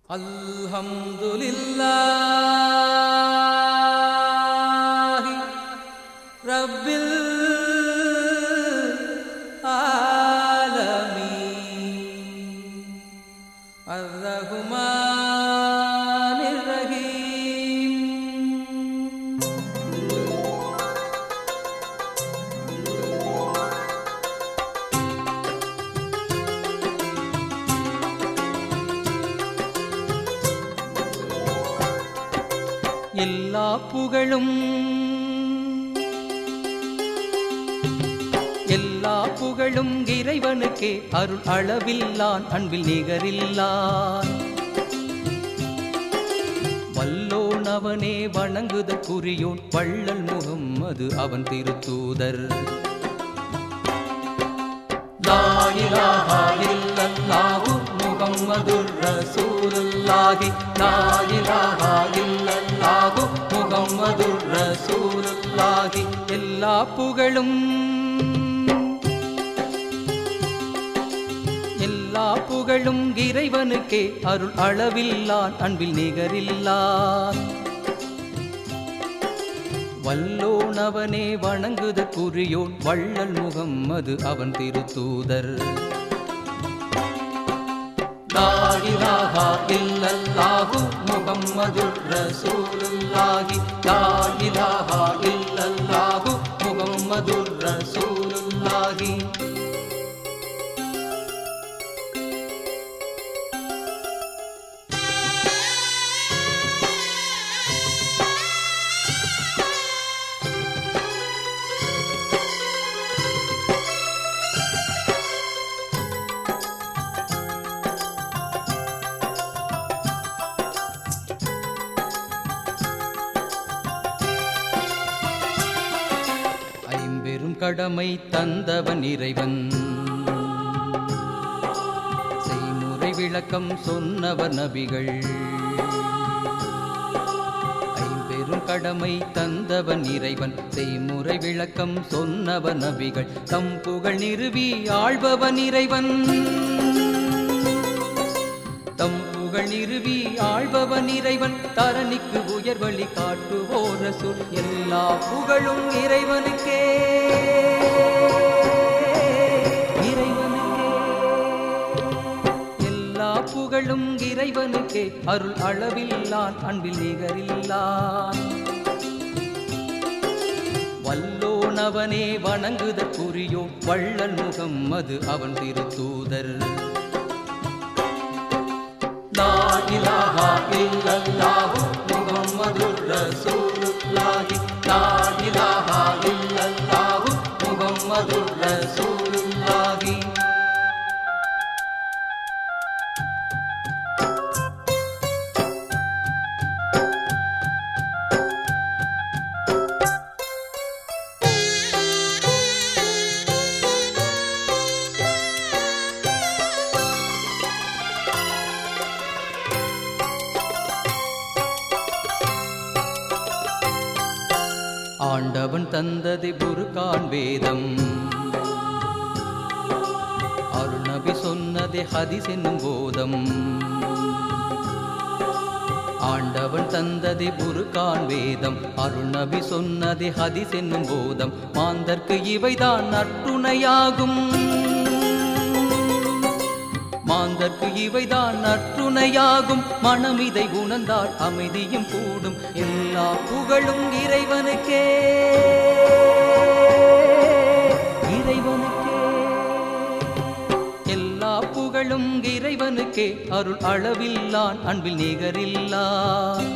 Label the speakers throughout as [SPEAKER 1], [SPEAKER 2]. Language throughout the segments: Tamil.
[SPEAKER 1] அல்ஹம்துலில்லாஹி ரப்பில் ஆலமீன் அர்ரஹ்மானிர் ரஹீம் எல்லா புகழும் எல்லா புகழும் இறைவனுக்கே அருள் அளவில்லான் அன்பில் நிகரில்லான் வல்லோன் அவனே வணங்குதற்குரியோன் வள்ளல் முகம் அது அவன் திருத்தூதர் லா இலாஹா இல்லல்லாஹு முகம்மதுர் ரசூலுல்லாஹி லா இலாஹா இல்லல்லாஹு முகம்மதுர் ரசூலுல்லாஹி எல்லா புகழும் எல்லா புகழும் இறைவனுக்கே அருள் அளவில்லான் அன்பில் நிகரில்லான் வல்லோனவனே வணங்குதற்குரியோன் வள்ளல் முகம் அது அவன் திருத்தூதர் லா இலாஹா இல்லல்லாஹு முகம்மதுர் ரசூலுல்லாஹி லா இலாஹா இல்லல்லாஹு முகம்மதுர் ரசூலுல்லாஹி ஐம்பெரும் கடமை தந்தவன் இறைவன் செய்முறை விளக்கம் சொன்னவர் நபிகள் ஐம்பெரும் கடமை தந்தவன் இறைவன் செய்முறை விளக்கம் சொன்னவன் நபிகள் தம் புகழ் நிறுவி ஆள்பவன் இறைவன் தம் புகழ் நிறுவி ஆள்பவன் இறைவன் தரணிக்கு உயர்வழி காட்டுவோர் ரசூல் எல்லா புகழும் இறைவனுக்கே இறைவனுக்கே எல்லா புகழும் இறைவனுக்கே அருள் அளவில்லான் அன்பில் நிகரில்லான் வல்லோனவனே வணங்குதற்குரியோ வள்ளல் முகம் அது அவன் திருத்தூதர் லா இலாஹா இல்லல்லாஹு முகம்மதுர் ரசூலுல்லாஹி லா இலாஹா இல்லல்லாஹு முகம்மதுர் ரசூலுல்லாஹி ஆண்டவன் தந்தது புருகான் வேதம் அருணபி சொன்னதே ஹதிஸ் என்னும் போதம் ஆண்டவன் தந்ததே புருகான் வேதம் அருணபி சொன்னதே ஹதிஸ் என்னும் போதம் மாந்தர்க்கு இவைதான் நற்றுணையாகும் மாந்தர்க்கு இவைதான் நற்றுணையாகும் மனம் இதை உணர்ந்தால் அமைதியும் கூடும் எல்லா புகழும் இறைவனுக்கே இறைவனுக்கே எல்லா புகழும் இறைவனுக்கே அருள் அளவில்லான் அன்பில் நிகரில்லான்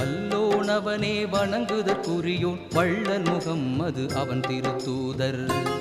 [SPEAKER 1] வல்லோனவனே வணங்குதற்குரியோன் வள்ளல் முகம் அது அவன் திருத்தூதர்